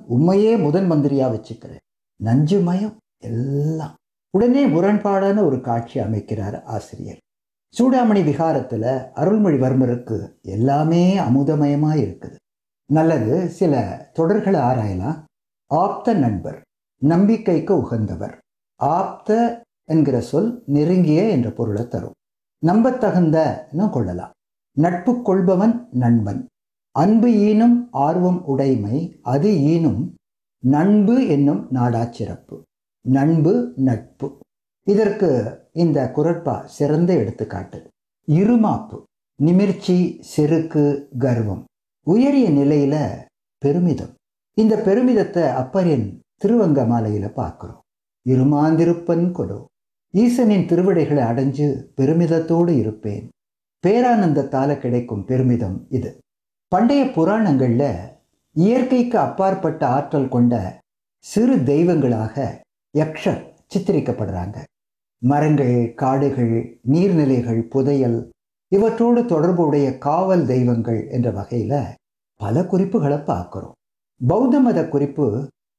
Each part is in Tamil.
உண்மையே முதன் மந்திரியா வச்சுக்கிறேன் நஞ்சு மயம் எல்லாம் உடனே முரண்பாடான ஒரு காட்சி அமைக்கிறார் ஆசிரியர் சூடாமணி விகாரத்துல அருள்மொழிவர்மருக்கு எல்லாமே அமுதமயமா இருக்குது நல்லது சில தொடர்களை ஆராயலாம் ஆப்த நண்பர் நம்பிக்கைக்கு உகந்தவர் ஆப்த என்கிற சொல் நெருங்கிய என்ற பொருளை தரும் நம்பத்தகுந்தன்னு கொள்ளலாம் நட்பு கொள்பவன் நண்பன் அன்பு ஈனும் ஆர்வம் உடைமை அது ஈனும் நண்பு என்னும் நாடாச்சிறப்பு நண்பு நட்பு இதற்கு இந்த குரட்பா சிறந்த எடுத்துக்காட்டு இருமாப்பு நிமிர்ச்சி செருக்கு கர்வம் உயரிய நிலையில பெருமிதம் இந்த பெருமிதத்தை அப்பரின் திருவங்க மாலையில பார்க்கிறோம் இருமாந்திருப்பன் கொலோ ஈசனின் திருவிடைகளை அடைஞ்சு பெருமிதத்தோடு இருப்பேன் பேரானந்தத்தால கிடைக்கும் பெருமிதம் இது பண்டைய புராணங்கள்ல இயற்கைக்கு அப்பாற்பட்ட ஆற்றல் கொண்ட சிறு தெய்வங்களாக யக்ஷர் சித்தரிக்கப்படுறாங்க மரங்கள் காடுகள் நீர்நிலைகள் புதையல் இவற்றோடு தொடர்புடைய காவல் தெய்வங்கள் என்ற வகையில பல குறிப்புகளை பார்க்கிறோம் பௌத்த மத குறிப்பு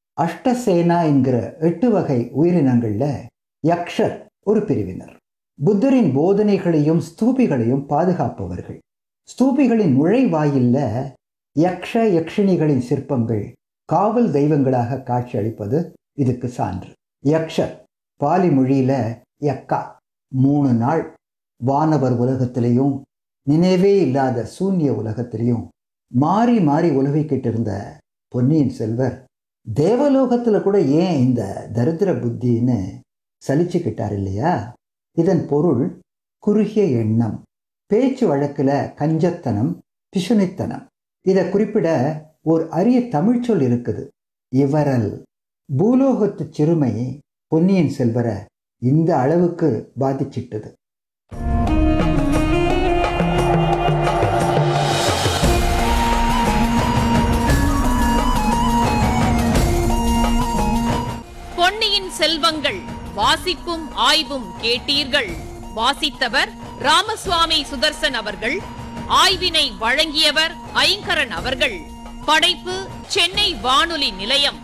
அஷ்டசேனா என்கிற எட்டு வகை உயிரினங்கள்ல யக்ஷர் ஒரு பிரிவினர் புத்தரின் போதனைகளையும் ஸ்தூபிகளையும் பாதுகாப்பவர்கள் ஸ்தூபிகளின் நுழைவாயில்ல யக்ஷ யக்ஷினிகளின் சிற்பங்கள் காவல் தெய்வங்களாக காட்சியளிப்பது இதுக்கு சான்று யக்ஷர் பாலி மொழியில யக்கா மூணு நாள் வானவர் உலகத்திலையும் நினைவே இல்லாத சூன்ய உலகத்திலையும் மாறி மாறி உலகிக்கிட்டு இருந்த பொன்னியின் செல்வர் தேவலோகத்துல கூட ஏன் இந்த தரித்திர புத்தின்னு சலிச்சுக்கிட்டார் இல்லையா இதன் பொருள் குறுகிய எண்ணம் பேச்சு வழக்குல கஞ்சத்தனம் பிசுனித்தனம் இதை குறிப்பிட ஒரு அரிய தமிழ்ச்சொல் இருக்குது இவரல் பூலோகத்து சிறுமை பொன்னியின் செல்வரை இந்த அளவுக்கு பாதிச்சிட்டது பொன்னியின் செல்வங்கள் வாசிப்பும் ஆய்வும் கேட்டீர்கள் வாசித்தவர் ராமசுவாமி சுதர்சன் அவர்கள் ஆய்வினை வழங்கியவர் ஐங்கரன் அவர்கள் படைப்பு சென்னை வானொலி நிலையம்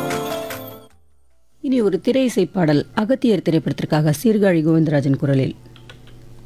இனி ஒரு திரை இசை பாடல் அகத்தியர் திரைப்படத்திற்காக சீர்காழி கோவிந்தராஜன் குரலில்